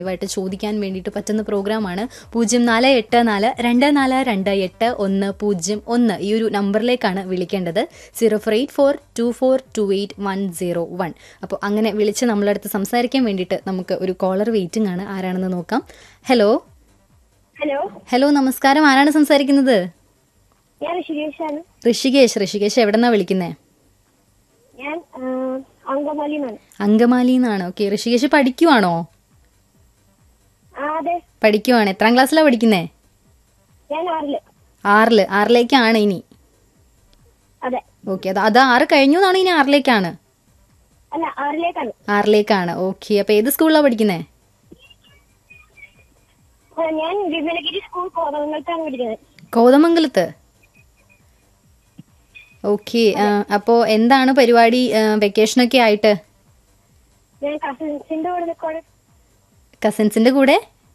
ആയിട്ട് ചോദിക്കാൻ വേണ്ടിയിട്ട് പറ്റുന്ന പ്രോഗ്രാമാണ് പൂജ്യം നാല് എട്ട് നാല് രണ്ട് നാല് രണ്ട് എട്ട് ഒന്ന് പൂജ്യം ഒന്ന് ഈ ഒരു നമ്പറിലേക്കാണ് വിളിക്കേണ്ടത് zero four eight four two four two eight one zero one അപ്പോൾ അങ്ങനെ വിളിച്ച് നമ്മളടുത്ത് സംസാരിക്കാൻ വേണ്ടിയിട്ട് നമുക്ക് ഒരു കോളർ വെയിറ്റിംഗ് ആണ് ആരാണെന്ന് നോക്കാം ഹലോ ഹലോ ഹലോ നമസ്കാരം ആരാണ് സംസാരിക്കുന്നത് ഞാൻ ഋഷികേശാണ് ഋഷികേശ് ഋഷികേശ് എവിടെന്നാ വിളിക്കുന്നത് ഞാൻ അങ്കമാലി നിന്നാണ് അങ്കമാലി എന്നാണ് ഓക്കെ ഋഷികേശ് പഠിക്കുവാണോ ആ അതെ പഠിക്കുവാണ് എത്രാം ക്ലാസ്സിലാണ് പഠിക്കുന്നേ ഞാൻ ആറില് ആറില് ആറിലേക്കാണ് ഇനി അതെ ഓക്കെ അത് അത് ആറ് കഴിഞ്ഞു എന്നാണ് ഇനി ആറിലേക്കാണ് അല്ല ആറിലേക്കാണ് ആറിലേക്കാണ് ഓക്കെ അപ്പൊ ഏത് സ്കൂളിലാണ് പഠിക്കുന്നേ ആ, ഞാൻ വിമലഗിരി സ്കൂൾ കോതമംഗലത്താണ് പഠിക്കുന്നത് കോതമംഗലത്ത് ഓക്കെ അപ്പോ എന്താണ് പരിപാടി വെക്കേഷനൊക്കെ ആയിട്ട് ഞാൻ കസിൻസിന്റെ കൂടെ നിൽക്കുവാണ് കസിൻസിന്റെ കൂടെ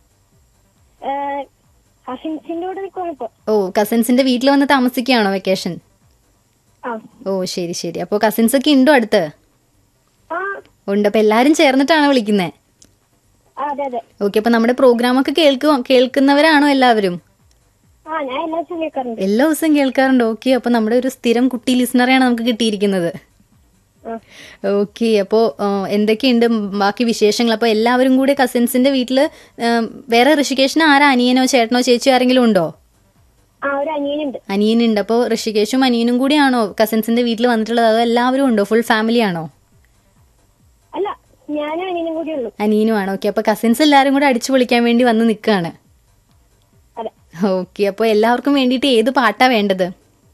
കസിൻസിന്റെ കൂടെ നിൽക്കുവാണ് ഇപ്പൊ ഓ കസിൻസിന്റെ വീട്ടിൽ വന്ന് താമസിക്കുകയാണോ വെക്കേഷൻ ആ ഓ ശരി ശരി അപ്പോൾ കസിൻസ് ഒക്കെ ഉണ്ടോ അടുത്ത് ആ ഉണ്ട് അപ്പൊ എല്ലാരും ചേർന്നിട്ടാണ് വിളിക്കുന്നത് ആ, അതെ അതെ ഓക്കെ അപ്പൊ നമ്മുടെ പ്രോഗ്രാം ഒക്കെ കേൾക്കുക കേൾക്കുന്നവരാണോ എല്ലാവരും ആ ഞാൻ എല്ലാ ദിവസവും കേൾക്കാറുണ്ട് എല്ലാ ദിവസവും കേൾക്കാറുണ്ട് ഓക്കെ അപ്പൊ നമ്മുടെ ഒരു സ്ഥിരം കുട്ടി ലിസണറെയാണ് നമുക്ക് കിട്ടിയിരിക്കുന്നത് ആ. ഓക്കെ അപ്പോൾ എന്തൊക്കെയുണ്ട് ബാക്കി വിശേഷങ്ങൾ അപ്പോൾ എല്ലാവരും കൂടെ കസിൻസിന്റെ വീട്ടിൽ വേറെ ഋഷികേഷിന് ആരാ അനിയനോ ചേട്ടനോ ചേച്ചിയോ ആരെങ്കിലും ഉണ്ടോ ആ ഒരു അനിയനുണ്ട് അനിയനുണ്ട് അപ്പോൾ ഋഷികേഷും അനിയനും കൂടിയാണോ കസിൻസിന്റെ വീട്ടിൽ വന്നിട്ടുള്ളത് അതോ എല്ലാവരും ഉണ്ടോ ഫുൾ ഫാമിലി ആണോ അല്ല ഞാനും അനിയനും കൂടി ഉള്ളൂ അനിയനും ആണോ ഓക്കെ അപ്പോൾ കസിൻസ് എല്ലാവരും കൂടെ അടിച്ചു പൊളിക്കാൻ വേണ്ടി വന്ന് നിൽക്കുകയാണ് അതെ ഓക്കെ അപ്പോൾ എല്ലാവർക്കും വേണ്ടിയിട്ട് ഏത് പാട്ടാ വേണ്ടത്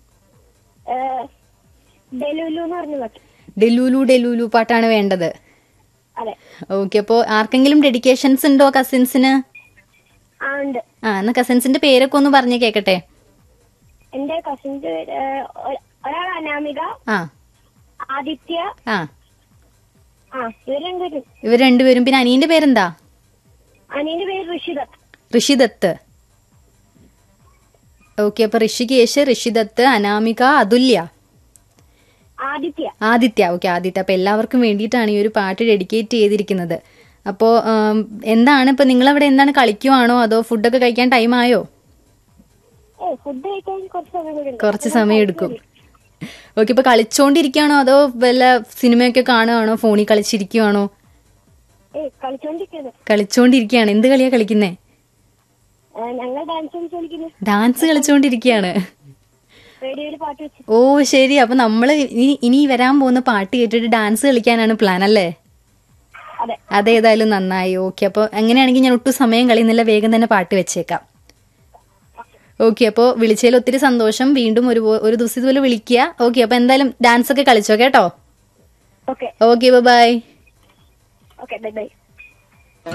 ഡെലുലു എന്ന് പറഞ്ഞ പാട്ട് ഡെലൂലു ഡെലൂലു പാട്ടാണ് വേണ്ടത് അതെ ഓക്കെ അപ്പോൾ ആർക്കെങ്കിലും ഡെഡിക്കേഷൻസ് ഉണ്ടോ കസിൻസിന് ആ ഉണ്ട് ആ എന്നാ കസിൻസിന്റെ പേരൊക്കെ ഒന്ന് പറഞ്ഞു കേക്കട്ടെ എന്റെ കസിൻസ് ഒരാൾ അനാമിക ആ ആദിത്യ ആ ആ ഇവർ രണ്ടുപേരും ഇവർ രണ്ടുപേരും പിന്നെ അനിയന്റെ പേരെന്താ അനിയന്റെ പേര് ഋഷിദത്ത് ഋഷിദത്ത് ഓക്കെ അപ്പൊ ഋഷികേശ് ഋഷിദത്ത് അനാമിക അതുല്യ ആദിത്യ ആദിത്യ ഓക്കെ ആദിത്യ അപ്പൊ എല്ലാവർക്കും വേണ്ടിയിട്ടാണ് ഈ ഒരു പാട്ട് ഡെഡിക്കേറ്റ് ചെയ്തിരിക്കുന്നത് അപ്പോൾ എന്താണ് ഇപ്പൊ നിങ്ങളവിടെ എന്താണ് കളിക്കുവാണോ അതോ ഫുഡൊക്കെ കഴിക്കാൻ ടൈം ആയോ ഏ ഫുഡ് കഴിക്കാൻ കുറച്ച് സമയം കൂടി ഉണ്ട് കുറച്ച് സമയം എടുക്കും ഓക്കെ ഇപ്പൊ കളിച്ചോണ്ടിരിക്കുകയാണോ അതോ വല്ല സിനിമയൊക്കെ കാണുകയാണോ ഫോണിൽ കളിച്ചിരിക്കുവാണോ ഏ കളിച്ചോണ്ടിരിക്കുന്നത് കളിച്ചോണ്ടിരിക്കുകയാണ് എന്ത് കളിയാ കളിക്കുന്നേ ഞങ്ങൾ ഡാൻസ് കളിക്കുന്നു ഡാൻസ് കളിച്ചോണ്ടിരിക്കുകയാണ് റേഡിയോയിൽ പാട്ട് വെച്ച് ഓ ശരി അപ്പൊ നമ്മള് ഇനി ഇനി വരാൻ പോകുന്ന പാട്ട് കേട്ടിട്ട് ഡാൻസ് കളിക്കാനാണ് പ്ലാൻ അല്ലേ അതെ അതേതായാലും നന്നായി ഓക്കെ അപ്പോൾ അങ്ങനെയാണെങ്കിൽ ഞാൻ ഒട്ടും സമയം കളയുന്നില്ല വേഗം തന്നെ പാട്ട് വെച്ചേക്കാം ഓക്കെ അപ്പോൾ വിളിച്ചതിൽ ഒത്തിരി സന്തോഷം വീണ്ടും ഒരു ഒരു ദിവസം ഇതുപോലെ വിളിക്കുക ഓക്കെ അപ്പോൾ എന്തായാലും ഡാൻസ് ഒക്കെ കളിച്ചോ കേട്ടോ okay okay bye okay bye by